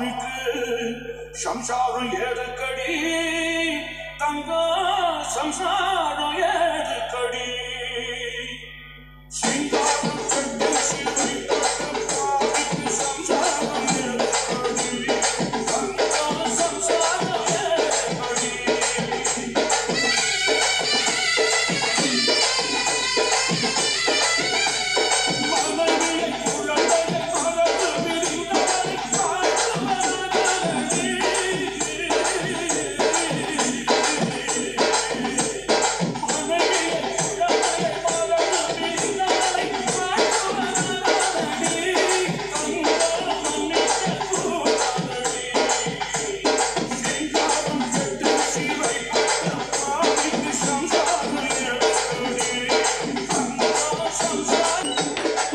பாவிக்கு சம்சாரம் ஏதுக்கடி தங்க சம்சாரம் ஏதுக்கடி சிங்காரம் கட்டு சிலை கட்டு பாவிக்கு சம்சாரம் ஏதுக்கடி தங்க சம்சாரம் ஏதுக்கடி மலையை குழந்தையை மறந்து விரிந்தவரை சம்சாரம்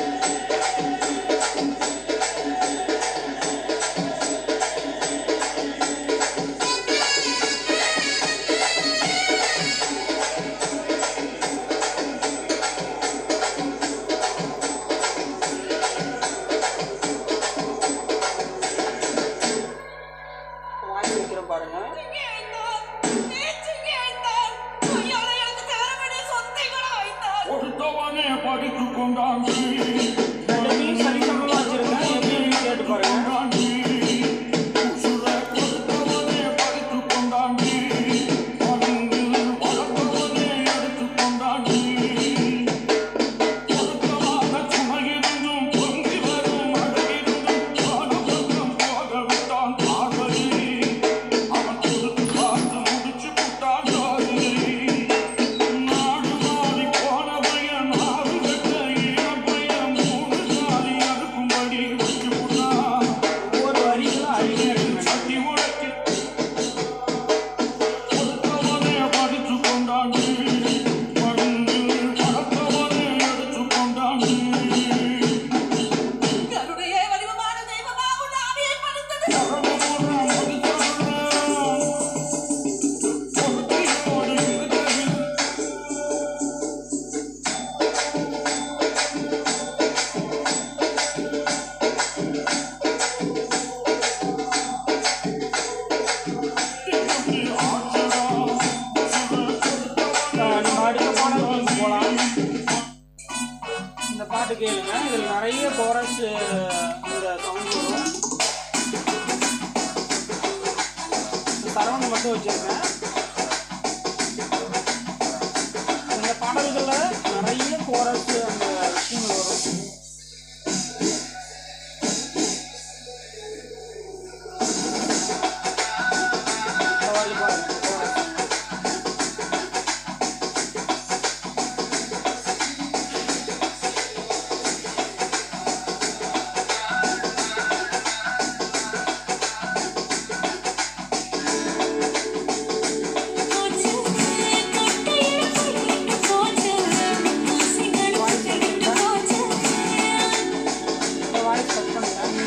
வாங்கி வைக்கிறேன் பாருங்க கொடுத்தவனே படித்துக் கொண்டான் ரெண்டுமே சரிசமமா வச்சிருக்கேன் எப்படின்னு கேட்டு பாருங்க உசுரை கொடுத்தவனே படித்துக் கொண்டான் பணிந்து வளர்த்தவனே எடுத்துக் கொண்டான் பொருத்தமாக சுமையிருந்தும் பொங்கி வரும் அழகிருந்தும் பாடுபக்கம் போக விட்டான் காதலி அவன் கொடுத்து பார்த்து முடிச்சு விட்டான் காதலி நாடு மாறி போன பையன் ஆறு கட்ட இளம் பையன் மூணு சாதி அடுக்கும்படி வச்சு விட்டான் ஒவ்வொரு வரிகளும் அருமையா இருக்கு சட்டி உடைக்கு கொடுத்தவனே படித்துக் கொண்டான் பணிந்து வளர்த்தவனே எடுத்துக் கொண்டான் ஆஹ் நம்ம அடுத்த பாடலுக்கு போகலாம் இந்த பாட்டு கேளுங்க இதில் நிறைய கோரஸ் இந்த சவுண்ட் வரும் சரவணை மட்டும் வச்சிருக்கேன் இந்த பாடல்களில் நிறைய கோரஸ் அந்த விஷயங்கள் வரும் இந்த மாதிரி பாருங்க chorus. இந்த வாய்ஸ் கட் பண்ணுங்க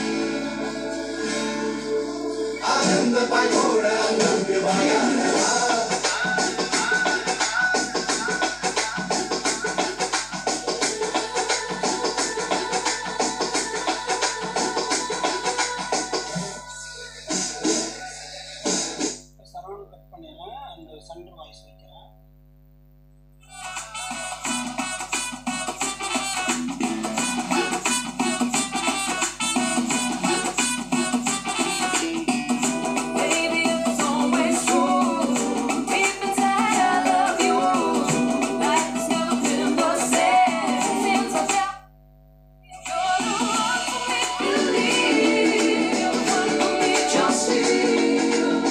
சரவண கட் பண்ணிடுறேன் அந்த சென்டர் வாய்ஸ் வைக்கிறேன் Just you.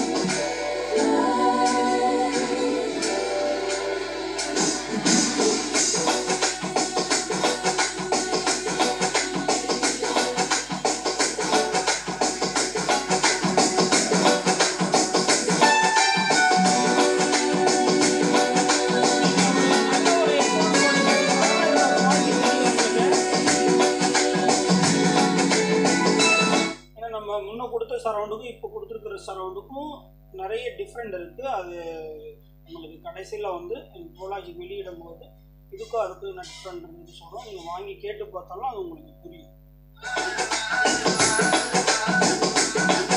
நல்ல ஒரு headphone போட்டு கேட்டீங்கன்னா இதோட quality தெரியும் உங்களுக்கு. ஏன்னா நம்ம முன்ன கொடுத்த சரவுண்டுக்கும் இப்போ கொடுத்துருக்குற சரவுண்டுக்கும் நிறைய டிஃப்ரெண்ட் இருக்குது அது உங்களுக்கு கடைசியில் வந்து ப்ரோலாஜிக் வெளியிடும் போது இதுக்கும் அதுக்கும் என்ன டிஃப்ரெண்ட் சொல்கிறோம் நீங்கள் வாங்கி கேட்டு பார்த்தாலும் அது உங்களுக்கு புரியும்